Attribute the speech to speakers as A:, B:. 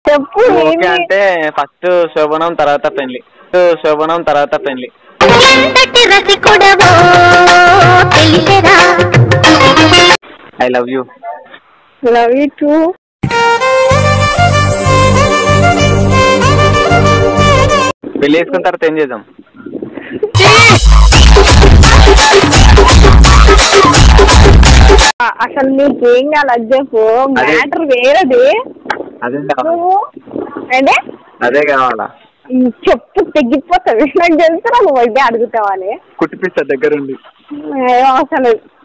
A: చెప్పు
B: ఓకే
A: ఏంది?
B: అంటే ఫస్ట్ శోభనం తర్వాత పెళ్లి ఫస్ట్ శోభనం తర్వాత పెళ్లి
C: ఎంతటి రసికుడవో తెలిసెరా
B: I love you
A: love you too
B: పెళ్లి చేసుకున్న తర్వాత ఏం చేద్దాం
A: అసలు నీకేం కాదు అది చెప్పు
B: అదే.
A: మ్యాటర్ వేరేది
B: అదే కావాలా
A: నువ్వు అంటే
B: అదే కావాలా
A: ఈ చెప్పు తెగిపోతుంది నాకు తెలుసు నువ్వు అయితే అడుగుతావని
B: కుట్టిపిస్తా దగ్గరుండి
A: ఏం అవసరం లేదు